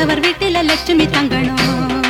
கணவர் வீட்டில லட்சுமி தங்கணும்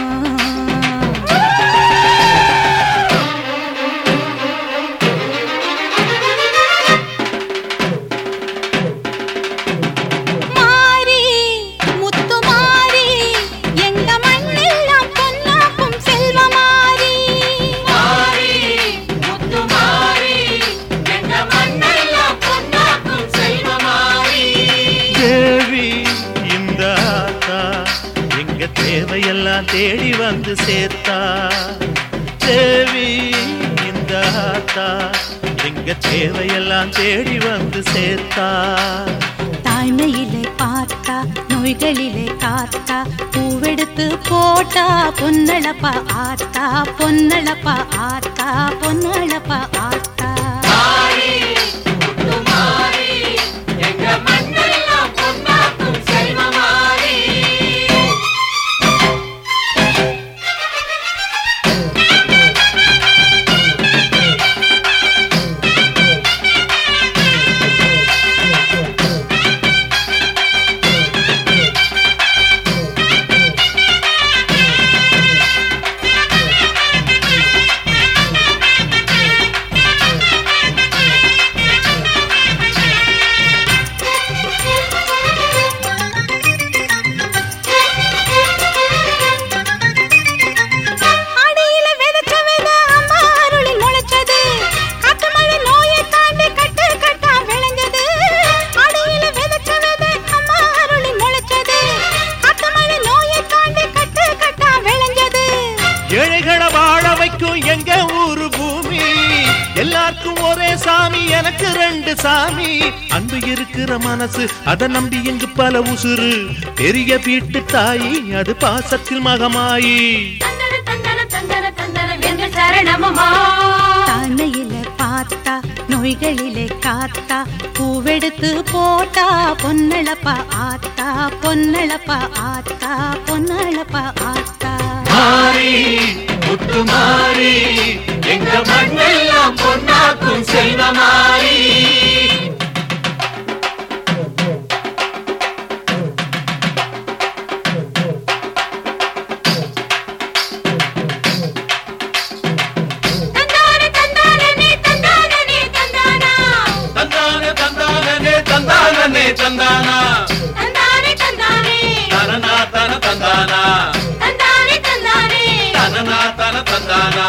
மாறி முத்து மாறி எங்க மண்ணெல்லாம் பொன்னாக்கும் செல்வ மாறி மாறி முத்து மாறி எங்க மண்ணெல்லாம் பொன்னாக்கும் செல்வ மாறி தேவி இந்த ஆத்தா எங்க தேவையெல்லாம் தேடி வந்து சேர்த்தா தேவி இந்த ஆத்தா எங்க தேவையெல்லாம் தேடி வந்து சேர்த்தா தாய்மையிலே பார்த்தா நோய்களிலே காத்தா பூவெடுத்து போட்டா பொன்னளப்பா ஆத்தா பொன்னளப்பா ஆத்தா பொன்னளப்பா ஆத்தா மாறி முத்து மாறி எங்க மண்ணெல்லாம் பொன்னாக்கும் செல்வ மாறி அடியில விதைச்ச விதை அம்மா அருளில் முளைச்சது காத்து மழை நோயை தாண்டி கட்டு கட்டா விளைஞ்சது அடியில விதைச்ச விதை அம்மா அருளில் முளைச்சது காத்து மழை நோயை தாண்டி கட்டு கட்டா விளைஞ்சது ஏழைகளை வாழ வைக்கும் எங்க ஊரு பூமி எல்லாருக்கும் ஒரே சாமி எனக்கு ரெண்டு சாமி அன்பு இருக்கிற மனசு அதை நம்பி இங்கு பல உசுறு பெரிய வீட்டு தாயி அது பாசத்தில் மகமாயி தந்தன தந்தன தந்தன தந்தன எங்க சரணமமா தாழ்மையில பார்த்தா நோய்களிலே காத்தா பூவெடுத்து போட்டா பொன்னளப்பா ஆத்தா பொன்னளப்பா ஆத்தா பொன்னளப்பா ஆத்தா மாறி முத்து மாறி எங்க மண்ணெல்லாம் பொன்னாக்கும் செல்வ மாறி தந்தானே தந்தானே தந்தானே தந்தானா தந்தானே தந்தானே தந்தானே தந்தானா தந்தானே தந்தானே தனனா தன தந்தானா தந்தானே தந்தானே தனனா தன தந்தானா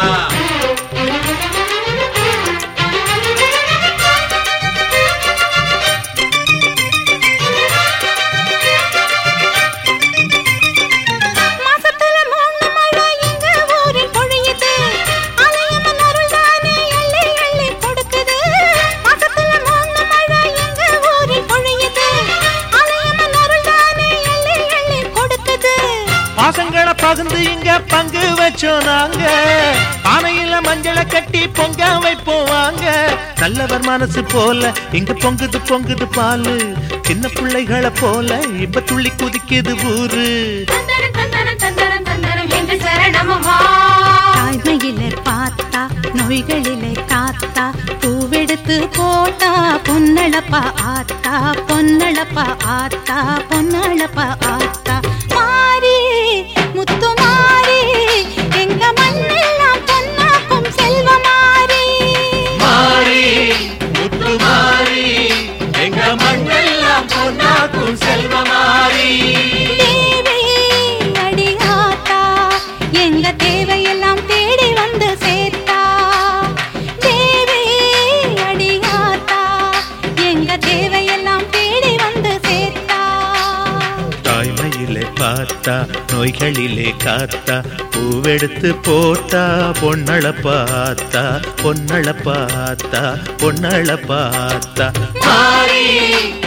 மாசத்துல மூணு மழை எங்க ஊரில் பொழியுது அலையம்மன் அருள் தானே எள்ளி எள்ளி கொடுக்குது மாசத்துல மூணு மழை எங்க ஊரில் பொழியுது அலையம்மன் அருள் தானே எள்ளி எள்ளி கொடுக்குது பாசங்களை பகிர்ந்து இங்க பங்கு வச்சோம் நாங்க பானையில மஞ்சளை கட்டி பொங்க வைப்போம் வாங்க நல்லவர் மனசு போல இங்க பொங்குது பொங்குது பாலு சின்ன பிள்ளைகளை போல இப்ப துள்ளி குதிக்குது ஊரு தந்தன தந்தன தந்தன தந்தன எங்க சரணமமா தாய்மையிலே பார்த்தா நோய்களிலே காத்தா பூவெடுத்து போட்டா பொன்னளப்பா ஆத்தா பொன்னளப்பா ஆத்தா பொன்னளப்பா ஆத்தா மாறி முத்து மாறி எங்க மண்ணெல்லாம் பொன்னாக்கும் செல்வ மாறி மாறி முத்து மாறி எங்க மண்ணெல்லாம் பொன்னாக்கும் செல்வ மாறி தேவி அடியாத்தா எங்க தேவையெல்லாம் தேடி வந்து சேர்த்தா தேவி அடியாத்தா எங்க தேவையெல்லாம் தேடி வந்து சேர்த்தா தாய்மையிலே பார்த்தா நோய்களிலே காத்தா பூவெடுத்து போட்டா பொன்னள பார்த்தா பொன்னள பார்த்தா பொன்னள பார்த்தா மாறி